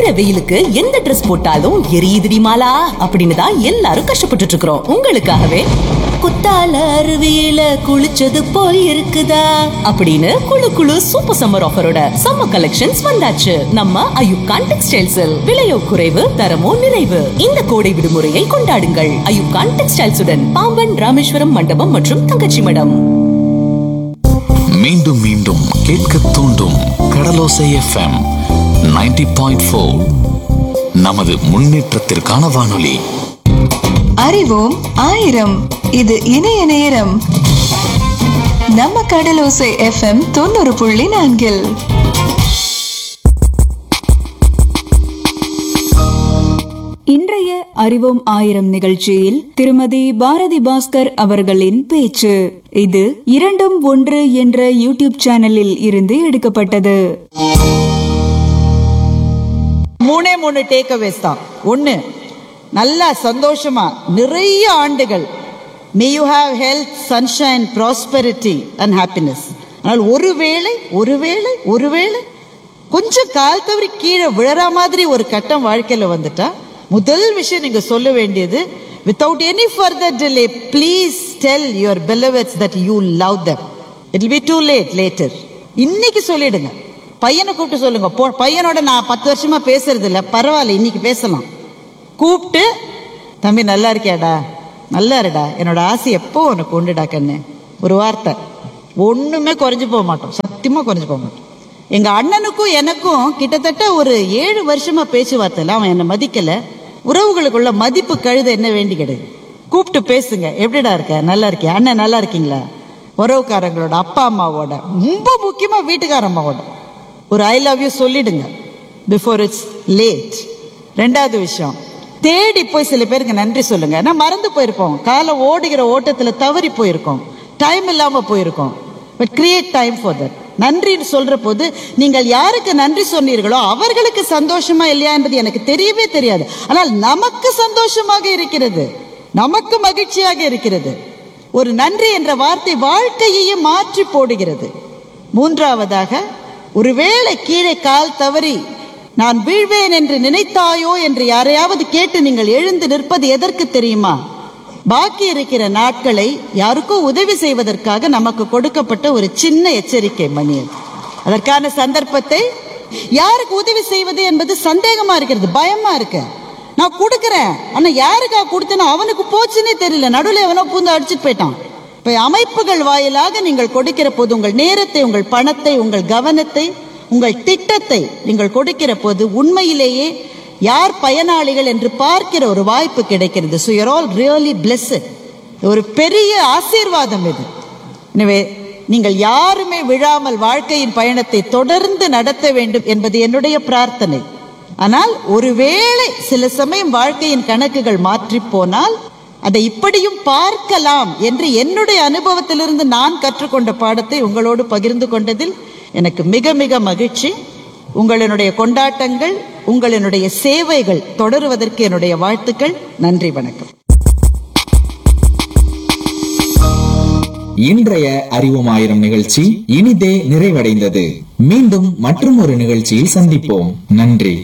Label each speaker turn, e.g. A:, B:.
A: அடிக்கிற வெயிலுக்கு எந்த ட்ரெஸ் போட்டாலும் எரியுதுடி மாலா அப்படின்னு தான் எல்லாரும் கஷ்டப்பட்டுட்டு இருக்கிறோம் உங்களுக்காகவே குத்தால அருவியில குளிச்சது போல் இருக்குதா அப்படின்னு குளு குளு சூப்பர் சம்மர் ஆஃபரோட சம்மர் கலெக்ஷன்ஸ் வந்தாச்சு நம்ம அயூப் கான் டெக்ஸ்டைல்ஸில் விலையோ குறைவு தரமோ நிறைவு இந்த கோடை விடுமுறையை கொண்டாடுங்கள் அயூப் கான் டெக்ஸ்டைல்ஸுடன் பாம்பன் ராமேஸ்வரம் மண்டபம் மற்றும் தங்கச்சி மடம்
B: மீண்டும் மீண்டும் கேட்க தூண்டும் கடலோசை எஃப்எம் 90.4 பாயிண்ட் நமது முன்னேற்றத்திற்கான வானொலி
C: அறிவோம் ஆயிரம் இது இணைய நேரம் நம்ம கடலோசை எஃப்எம் தொண்ணூறு புள்ளி நான்கில்
D: இன்றைய அறிவோம் ஆயிரம் நிகழ்ச்சியில் திருமதி பாரதி பாஸ்கர் அவர்களின் பேச்சு இது இரண்டும் ஒன்று என்ற யூடியூப் சேனலில் இருந்து எடுக்கப்பட்டது
E: மூணே மூணு டேக் அவேஸ் தான் ஒன்று நல்லா சந்தோஷமா நிறைய ஆண்டுகள் may you have health sunshine prosperity and happiness ஆனால் ஒருவேளை ஒருவேளை ஒருவேளை கொஞ்சம் கால் தவறி கீழே விழற மாதிரி ஒரு கட்டம் வாழ்க்கையில வந்துட்டா முதல் விஷயம் நீங்க சொல்ல வேண்டியது without any further delay please tell your beloveds that you love them it will be too late later இன்னைக்கு சொல்லிடுங்க பையனை கூப்பிட்டு சொல்லுங்க போ பையனோட நான் பத்து வருஷமா பேசுறது இல்ல பரவாயில்ல இன்னைக்கு பேசலாம் கூப்பிட்டு தம்பி நல்லா இருக்கியாடா நல்லா இருடா என்னோட ஆசை எப்போ உனக்கு உண்டுடா கண்ணு ஒரு வார்த்தை ஒண்ணுமே குறைஞ்சு போக மாட்டோம் சத்தியமா குறைஞ்சு போக மாட்டோம் எங்க அண்ணனுக்கும் எனக்கும் கிட்டத்தட்ட ஒரு ஏழு வருஷமா பேச்சுவார்த்தையில அவன் என்னை மதிக்கல உறவுகளுக்குள்ள மதிப்பு கழுத என்ன வேண்டி கிடையாது கூப்பிட்டு பேசுங்க எப்படிடா இருக்க நல்லா இருக்கியா அண்ணன் நல்லா இருக்கீங்களா உறவுக்காரங்களோட அப்பா அம்மாவோட ரொம்ப முக்கியமா வீட்டுக்கார அம்மாவோட ஒரு ஐ லவ் யூ சொல்லிடுங்க பிஃபோர் இட்ஸ் லேட் ரெண்டாவது விஷயம் தேடி போய் சில பேருக்கு நன்றி சொல்லுங்க நான் மறந்து போயிருப்போம் காலம் ஓடுகிற ஓட்டத்துல தவறி போயிருக்கோம் டைம் இல்லாம போயிருக்கோம் but create time for that நன்றின்னு சொல்ற போது நீங்கள் யாருக்கு நன்றி சொன்னீர்களோ அவர்களுக்கு சந்தோஷமா இல்லையா என்பது எனக்கு தெரியவே தெரியாது ஆனால் நமக்கு சந்தோஷமாக இருக்கிறது நமக்கு மகிழ்ச்சியாக இருக்கிறது ஒரு நன்றி என்ற வார்த்தை வாழ்க்கையையும் மாற்றி போடுகிறது மூன்றாவதாக ஒருவேளை கீழே கால் தவறி நான் வீழ்வேன் என்று நினைத்தாயோ என்று யாரையாவது கேட்டு நீங்கள் எழுந்து நிற்பது எதற்கு தெரியுமா பாக்கி இருக்கிற நாட்களை யாருக்கோ உதவி செய்வதற்காக நமக்கு கொடுக்கப்பட்ட ஒரு சின்ன எச்சரிக்கை மணி அது. அதற்கான சந்தர்ப்பத்தை யாருக்கு உதவி செய்வது என்பது சந்தேகமா இருக்கிறது பயமா இருக்கு நான் கொடுக்கறேன் ஆனா யாருக்கா கொடுத்தேனோ அவனுக்கு போச்சுன்னே தெரியல நடுவில் எவனோ பூந்து அடிச்சுட்டு போயிட்டான் இப்ப அமைப்புகள் வாயிலாக நீங்கள் கொடுக்கிற போது உங்கள் நேரத்தை உங்கள் பணத்தை உங்கள் கவனத்தை உங்கள் திட்டத்தை நீங்கள் கொடுக்கிற போது உண்மையிலேயே யார் பயனாளிகள் என்று பார்க்கிற ஒரு வாய்ப்பு கிடைக்கிறது so you're all really blessed ஒரு பெரிய ஆசீர்வாதம் இது எனவே நீங்கள் யாருமே விழாமல் வாழ்க்கையின் பயணத்தை தொடர்ந்து நடத்த வேண்டும் என்பது என்னுடைய பிரார்த்தனை ஆனால் ஒருவேளை சில சமயம் வாழ்க்கையின் கணக்குகள் மாறி போனால் அதை இப்படியும் பார்க்கலாம் என்று என்னுடைய அனுபவத்திலிருந்து நான் கற்றுக்கொண்ட பாடத்தை உங்களோடு பகிர்ந்து கொண்டதில் எனக்கு மிக மிக மகிழ்ச்சி உங்களினுடைய கொண்டாட்டங்கள் உங்களினுடைய சேவைகள் தொடருவதற்கு என்னுடைய வாழ்த்துக்கள் நன்றி வணக்கம்
F: இன்றைய அறிவோம் ஆயிரம் நிகழ்ச்சி இனிதே நிறைவடைந்தது மீண்டும் மற்றும் ஒரு நிகழ்ச்சியில் சந்திப்போம் நன்றி